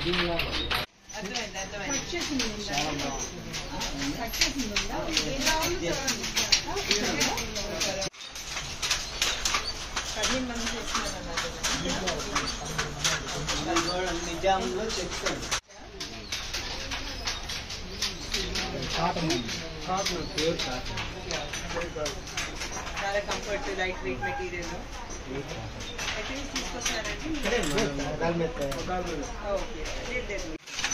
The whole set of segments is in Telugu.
అర్థమైంది అర్థమైంది కట్ చేసింది ఉందా? కట్ చేసింది ఉందా? పదిహేను మంది చేస్తున్నారు అన్నది నిజాంలో చెప్తాను చాలా కంఫర్ట్ లైట్ వెయిట్ మెటీరియల్ ఎక్కడి నుంచి తీసుకొస్తున్నారండి ఓకే లేదు లేదు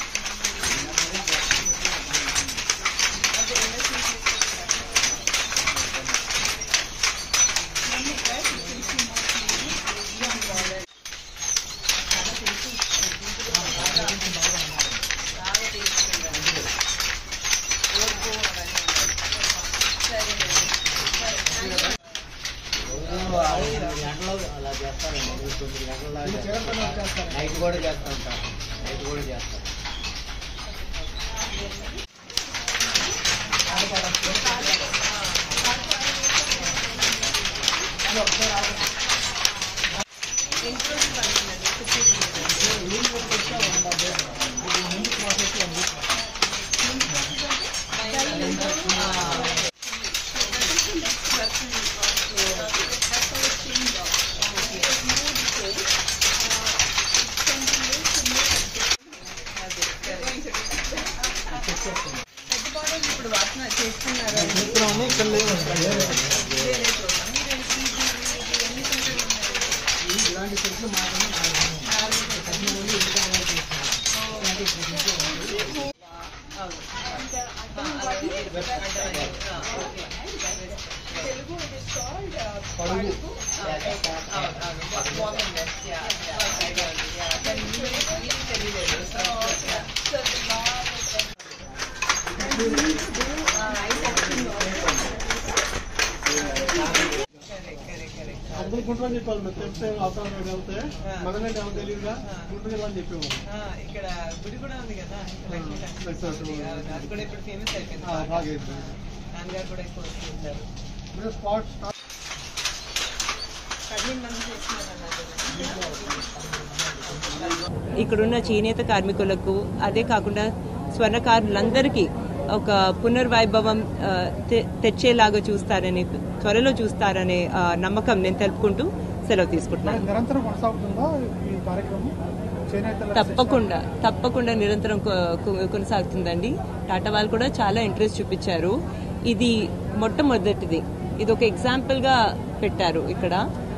అదే ఇండస్ట్రీ తీసుకొస్తున్నారు బాగా తీసుకుంటారు ఓర్పు అవన్నీ సరేనండి సరే గంటలో అలా చేస్తారండి తొమ్మిది గంటల నైట్ కూడా చేస్తా ఉంటారు నైట్ కూడా చేస్తారు ఎన్ని రోజులు పడుతుందండి కుర్చీ పెద్దపాలెం ఇప్పుడు వాసన చేస్తున్నారు వేరే ప్రోగ్రామ్ మీరు ఇది ఇది ఎన్ని సెంటర్లు ఉన్నాయి ఇలాంటి చెట్లు మాత్రమే అందరూ గుంటూరు చెప్పాలి మీరు చెప్తే అవసరం వెళ్తే మగనే ఎవరు తెలియదుగా గుంటూరు వెళ్ళని చెప్పేవాళ్ళు ఇక్కడ గుడి కూడా ఉంది కదా లక్ష్మీ లక్ష్మీ లక్ష్మీ అవును, అది కూడా ఇప్పుడు ఫేమస్ అయిపోయింది ఆ, బాగా అయింది. నాన్నగారు కూడా ఎక్కువ వస్తుంటారు మీరు స్పాట్ పదిహేను మంది చేస్తున్నారు అన్నారు ఇక్కడున్న చేనేత కార్మికులకు అదే కాకుండా స్వర్ణకారులందరికీ ఒక పునర్వైభవం ఆ, తె- తెచ్చేలాగా చూస్తారని త్వరలో చూస్తారనే ఆ, నమ్మకం నేను తెలుపుకుంటూ సెలవు తీసుకుంటున్నాను నిరంతరం కొనసాగుతుందా ఈ కార్యక్రమం చేనేతల తప్పకుండా తప్పకుండా నిరంతరం కొ- కొ- కొనసాగుతుందండి టాటా వాళ్ళు కూడా చాలా ఇంట్రెస్ట్ చూపించారు ఇది మొట్టమొదటిది ఇది ఒక ఎగ్జాంపుల్ గా పెట్టారు ఇక్కడ